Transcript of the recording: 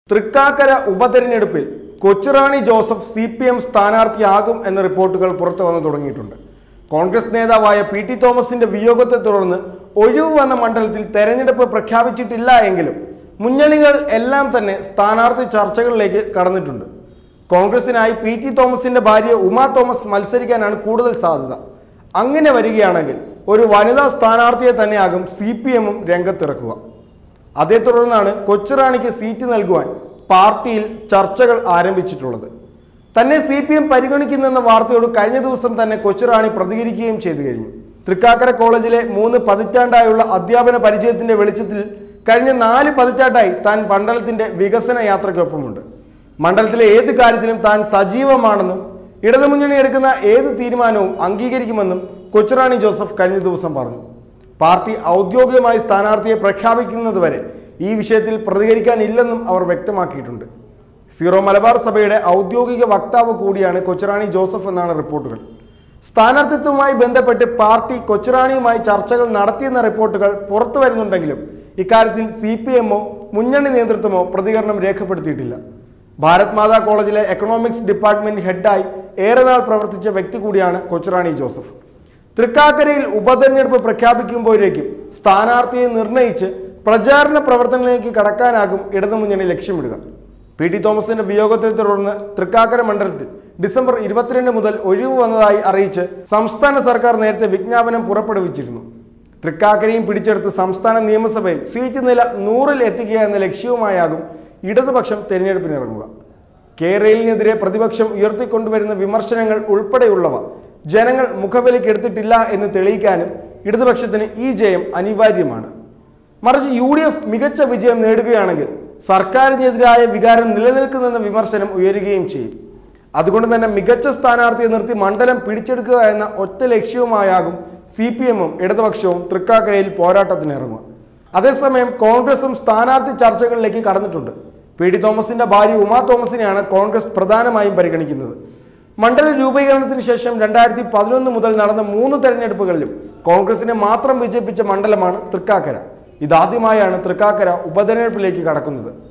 തൃക്കാക്കര ഉപതെരഞ്ഞെടുപ്പിൽ Kochurani Joseph C P M സ്ഥാനാർത്ഥിയാകും എന്ന റിപ്പോർട്ടുകൾ പുറത്തു വന്നു തുടങ്ങിയിട്ടുണ്ട് കോൺഗ്രസ് നേതാവായ പി ടി തോമസിന്റെ വിയോഗത്തെ തുടർന്ന് ഒഴിവ് വന്ന മണ്ഡലത്തിൽ തെരഞ്ഞെടുപ്പ് പ്രഖ്യാപിച്ചിട്ടില്ല എങ്കിലും മുന്നണികൾ എല്ലാം തന്നെ സ്ഥാനാർത്ഥി ചർച്ചകളിലേക്ക് കടന്നിട്ടുണ്ട് കോൺഗ്രസിനായി പി ടി തോമസിന്റെ ഭാര്യ ഉമാ തോമസ് മത്സരിക്കാനാണ് കൂടുതൽ സാധ്യത അങ്ങനെ വരികയാണെങ്കിൽ ഒരു വനിതാ സ്ഥാനാർത്ഥിയെ തന്നെയാകും സി പി എമ്മും രംഗത്തിറക്കുക അതേ തുടർന്നാണ് കൊച്ചുറാണിക്ക് സീറ്റ് നൽകുവാൻ പാർട്ടിയിൽ ചർച്ചകൾ ആരംഭിച്ചിട്ടുള്ളത് തന്നെ സി പി എം പരിഗണിക്കുന്നെന്ന വാർത്തയോട് കഴിഞ്ഞ ദിവസം തന്നെ കൊച്ചുറാണി പ്രതികരിക്കുകയും ചെയ്തു കഴിഞ്ഞു തൃക്കാക്കര കോളേജിലെ മൂന്ന് പതിറ്റാണ്ടായുള്ള അധ്യാപന പരിചയത്തിന്റെ വെളിച്ചത്തിൽ കഴിഞ്ഞ നാല് പതിറ്റാണ്ടായി താൻ മണ്ഡലത്തിന്റെ വികസന യാത്രയ്ക്കൊപ്പമുണ്ട് മണ്ഡലത്തിലെ ഏത് കാര്യത്തിലും താൻ സജീവമാണെന്നും ഇടതുമുന്നണി എടുക്കുന്ന ഏത് തീരുമാനവും അംഗീകരിക്കുമെന്നും കൊച്ചുറാണി ജോസഫ് കഴിഞ്ഞ ദിവസം പറഞ്ഞു പാർട്ടി ഔദ്യോഗികമായി സ്ഥാനാർത്ഥിയെ പ്രഖ്യാപിക്കുന്നതുവരെ ഈ വിഷയത്തിൽ പ്രതികരിക്കാനില്ലെന്നും അവർ വ്യക്തമാക്കിയിട്ടുണ്ട് സീറോ മലബാർ സഭയുടെ ഔദ്യോഗിക വക്താവ് കൂടിയാണ് കൊച്ചുറാണി ജോസഫ് എന്നാണ് റിപ്പോർട്ടുകൾ സ്ഥാനാർത്ഥിത്വവുമായി ബന്ധപ്പെട്ട് പാർട്ടി കൊച്ചുറാണിയുമായി ചർച്ചകൾ നടത്തിയെന്ന റിപ്പോർട്ടുകൾ പുറത്തു വരുന്നുണ്ടെങ്കിലും ഇക്കാര്യത്തിൽ സി പി എമ്മോ മുന്നണി നേതൃത്വമോ പ്രതികരണം രേഖപ്പെടുത്തിയിട്ടില്ല ഭാരത് മാതാ കോളേജിലെ എക്കണോമിക്സ് ഡിപ്പാർട്ട്മെന്റ് ഹെഡായി ഏറെ നാൾ പ്രവർത്തിച്ച വ്യക്തി കൂടിയാണ് കൊച്ചുറാണി ജോസഫ് തൃക്കാക്കരയിൽ ഉപതെരഞ്ഞെടുപ്പ് പ്രഖ്യാപിക്കുമ്പോഴേക്കും സ്ഥാനാർത്ഥിയെ നിർണയിച്ച് പ്രചാരണ പ്രവർത്തനത്തിലേക്ക് കടക്കാനാകും ഇടതുമുന്നണി ലക്ഷ്യമിടുക പി ടി തോമസിന്റെ വിയോഗത്തെ തുടർന്ന് തൃക്കാക്കര മണ്ഡലത്തിൽ ഡിസംബർ ഇരുപത്തിരണ്ട് മുതൽ ഒഴിവ് വന്നതായി അറിയിച്ച് സംസ്ഥാന സർക്കാർ നേരത്തെ വിജ്ഞാപനം പുറപ്പെടുവിച്ചിരുന്നു തൃക്കാക്കരയും പിടിച്ചെടുത്ത് സംസ്ഥാന നിയമസഭയിൽ സീറ്റ് നില നൂറിൽ എത്തിക്കുക എന്ന ലക്ഷ്യവുമായാകും ഇടതുപക്ഷം തെരഞ്ഞെടുപ്പിനിറങ്ങുക കേരളിനെതിരെ പ്രതിപക്ഷം ഉയർത്തിക്കൊണ്ടുവരുന്ന വിമർശനങ്ങൾ ഉൾപ്പെടെയുള്ളവ ജനങ്ങൾ മുഖവിലക്കെടുത്തിട്ടില്ല എന്ന് തെളിയിക്കാനും ഇടതുപക്ഷത്തിന് ഈ ജയം അനിവാര്യമാണ് മറിച്ച് യു ഡി എഫ് മികച്ച വിജയം നേടുകയാണെങ്കിൽ സർക്കാരിനെതിരായ വികാരം നിലനിൽക്കുന്നെന്ന വിമർശനം ഉയരുകയും ചെയ്യും അതുകൊണ്ട് തന്നെ മികച്ച സ്ഥാനാർത്ഥിയെ നിർത്തി മണ്ഡലം പിടിച്ചെടുക്കുക എന്ന ഒറ്റ ലക്ഷ്യവുമായാകും സി പി എമ്മും ഇടതുപക്ഷവും തൃക്കാക്കരയിൽ പോരാട്ടത്തിനിറങ്ങുക അതേസമയം കോൺഗ്രസും സ്ഥാനാർത്ഥി ചർച്ചകളിലേക്ക് കടന്നിട്ടുണ്ട് പി ഡി തോമസിന്റെ ഭാര്യ ഉമാ തോമസിനെയാണ് കോൺഗ്രസ് പ്രധാനമായും പരിഗണിക്കുന്നത് മണ്ഡല രൂപീകരണത്തിന് ശേഷം രണ്ടായിരത്തി പതിനൊന്ന് മുതൽ നടന്ന മൂന്ന് തെരഞ്ഞെടുപ്പുകളിലും കോൺഗ്രസിനെ മാത്രം വിജയിപ്പിച്ച മണ്ഡലമാണ് തൃക്കാക്കര ഇതാദ്യമായാണ് തൃക്കാക്കര ഉപതെരഞ്ഞെടുപ്പിലേക്ക് കടക്കുന്നത്